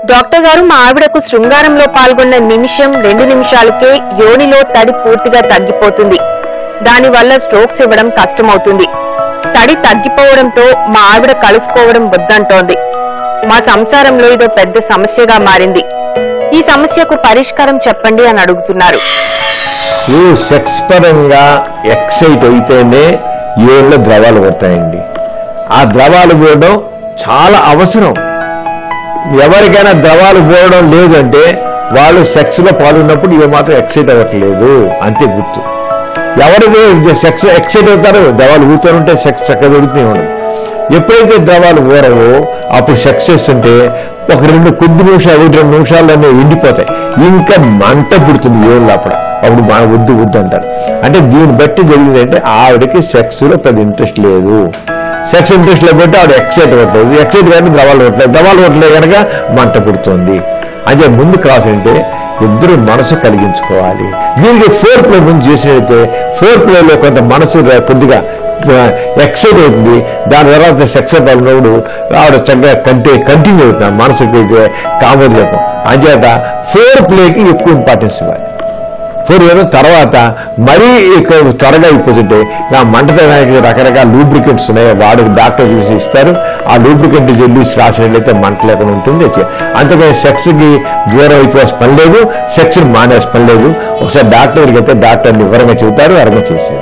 doctor గారు మా ఆవిడకు శృంగారంలో పాల్గొన్న నిమిషం రెండు నిమిషాలకే యోనిలో తడి పూర్తిగా తగ్గిపోతుంది దానివల్ల స్ట్రోక్స్ ఇవ్వడం కష్టమవుతుంది తడి తగ్గిపోవడంతో మా ఆవిడ కలుసుకోవడం వద్దంటోంది మా సంసారంలో ఇదో పెద్ద సమస్యగా మారింది ఈ సమస్యకు పరిష్కారం చెప్పండి అని అడుగుతున్నారు నువ్వు సెక్స్ పరంగా ఎక్సైట్ అయితేనే ఏళ్ళ ద్రవాలు పోతాయండి ఆ ద్రవాలు పోవడం చాలా అవసరం ఎవరికైనా ద్రవాలు పోవడం లేదంటే వాళ్ళు సెక్స్ లో పాల్గొన్నప్పుడు ఏమాత్రం ఎక్సైట్ అవ్వట్లేదు అంతే గుర్తు ఎవరికి సెక్స్ ఎక్సైట్ అవుతారో ద్రవాలు ఊతుంటే సెక్స్ చక్కగా దొరుకుతూనే ఉండదు ఎప్పుడైతే ద్రవాలు ఊరవో అప్పుడు సెక్స్ చేస్తుంటే ఒక రెండు కొద్ది నిమిషాలు ఒకటి రెండు నిమిషాల్లోనే ఎండిపోతాయి ఇంకా మంట పుడుతుంది ఏళ్ళు అప్పుడు అప్పుడు మా వద్దు వద్దు అంటారు అంటే దీన్ని బట్టి జరిగింది అంటే ఆవిడకి సెక్స్ లో పెద్ద ఇంట్రెస్ట్ లేదు సెక్స్ ఇంట్రెస్ట్ లేకపోతే ఆవిడ ఎక్సైట్ అవ్వట్లేదు ఎక్సైట్ కానీ ద్రవాలు కొట్టలేదు ద్రవాలు కొట్టలేదు కనుక మంట పుడుతుంది అదే ముందు క్రాస్ అంటే ఇద్దరు మనసు కలిగించుకోవాలి దీనికి ఫోర్ ప్లే ముందు చేసినట్లయితే ఫోర్ ప్లేలో కొంత మనసు ర- కొద్దిగా ఎక్సైట్ అవుతుంది దాని తర్వాత సెక్స్ పాల్గొన్నప్పుడు ఆవిడ చక్కగా కంటి కంటిన్యూ అవుతుంది మనసుకి కామోద్రేపం అంచేత ఫోర్ ప్లేకి ఎక్కువ ఇంపార్టెన్స్ ఇవ్వాలి ఫోర్ ఇయర్ తర్వాత మరీ ఎక్కువ త్వరగా అయిపోతుంటే ఆ మంటతనానికి రకరకాల లూబ్రికెంట్స్ ఉన్నాయి వాడు డాక్టర్ చూసి ఇస్తారు ఆ లూబ్రికెంట్ జల్లి రాసినట్లయితే మంట లేకుండా ఉంటుంది అంతకని సెక్స్కి దూరం అయిపోవాల్సిన పని లేదు సెక్స్ని మానేసి పని లేదు ఒకసారి డాక్టర్ దగ్గరికి అయితే డాక్టర్ని వివరంగా చెబుతారు అరగ చేసేది